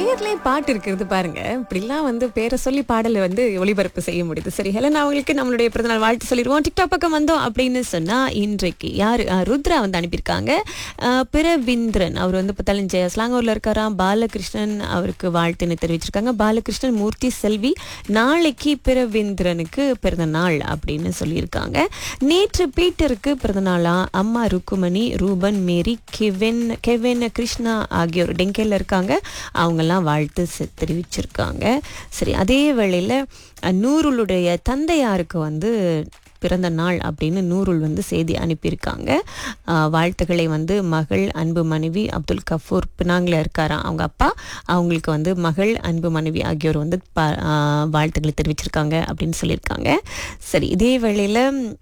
பேர்லயே பாட்டு இருக்கிறது பாருங்க இப்படிலாம் வந்து பேரை சொல்லி பாடலை வந்து ஒளிபரப்பு செய்ய முடியுது சரி ஹெலன் அவங்களுக்கு நம்மளுடைய பிறந்தநாள் வாழ்த்து சொல்லிடுவோம் டிக்டாக் பக்கம் வந்தோம் அப்படின்னு சொன்னா இன்றைக்கு யாரு அஹ், ருத்ரா வந்து அனுப்பியிருக்காங்க அஹ், பிரவிந்திரன் அவர் வந்து இப்போ தலைஞ்ச ஸ்லாங்கூர்ல இருக்காராம் பாலகிருஷ்ணன் அவருக்கு வாழ்த்துன்னு தெரிவிச்சிருக்காங்க பாலகிருஷ்ணன் மூர்த்தி செல்வி நாளைக்கு பிரவிந்திரனுக்கு பிறந்த நாள் அப்படின்னு சொல்லியிருக்காங்க நேற்று பீட்டருக்கு பிறந்த நாளா அம்மா Rukmani Ruben Mary Kevin Kevin Krishna ஆகியோர் டெங்கேல இருக்காங்க அவங்கெல்லாம் வாழ்த்து செ- தெரிவிச்சிருக்காங்க சரி அதே வேளையில் நூருளுடைய தந்தையாருக்கு வந்து பிறந்த நாள் அப்படின்னு நூருல் வந்து செய்தி அனுப்பியிருக்காங்க ஆஹ் வாழ்த்துக்களை வந்து மகள் அன்பு மனைவி அப்துல் கஃபூர் பினாங்கில் இருக்காராம் அவங்க அப்பா அவங்களுக்கு வந்து மகள் அன்பு மனைவி ஆகியோர் வந்து ப ஆஹ் வாழ்த்துக்களை தெரிவிச்சிருக்காங்க அப்படின்னு சொல்லியிருக்காங்க சரி இதே வேளையில்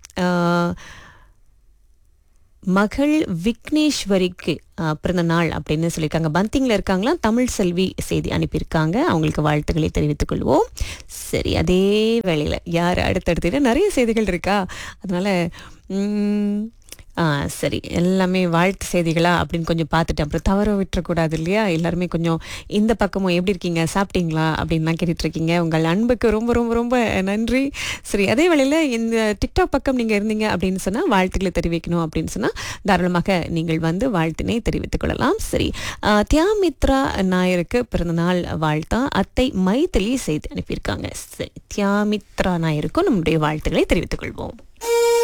மகள் விக்னேஸ்வரிக்கு ஆஹ், பிறந்த நாள் அப்படின்னு சொல்லியிருக்காங்க பந்திங்கில் இருக்காங்களா தமிழ் செல்வி செய்தி அனுப்பியிருக்காங்க அவங்களுக்கு வாழ்த்துக்களை தெரிவித்துக் கொள்வோம் சரி அதே வேளையில் யார் அடுத்தடுத்து நிறைய செய்திகள் இருக்கா அதனால உம், ஆ சரி எல்லாமே வாழ்த்து செய்திகளா அப்படின்னு கொஞ்சம் பார்த்துட்டு அப்புறம் தவற விட்டுறக்கூடாது இல்லையா எல்லாருமே கொஞ்சம் இந்த பக்கமும் எப்படி இருக்கீங்க சாப்பிட்டீங்களா அப்படின்லாம் கேட்டுட்டு இருக்கீங்க உங்கள் அன்புக்கு ரொம்ப ரொம்ப ரொம்ப நன்றி சரி அதே வேளையில் இந்த டிக்டாக் பக்கம் நீங்கள் இருந்தீங்க அப்படின்னு சொன்னால் வாழ்த்துக்களை தெரிவிக்கணும் அப்படின்னு சொன்னால் தாராளமாக நீங்கள் வந்து வாழ்த்தினை தெரிவித்துக் கொள்ளலாம் சரி ஆ, தியாமித்ரா நாயருக்கு பிறந்தநாள் வாழ்த்தா அத்தை மைதிலி செய்தி அனுப்பியிருக்காங்க சரி தியாமித்ரா நாயருக்கும் நம்முடைய வாழ்த்துக்களை தெரிவித்துக் கொள்வோம்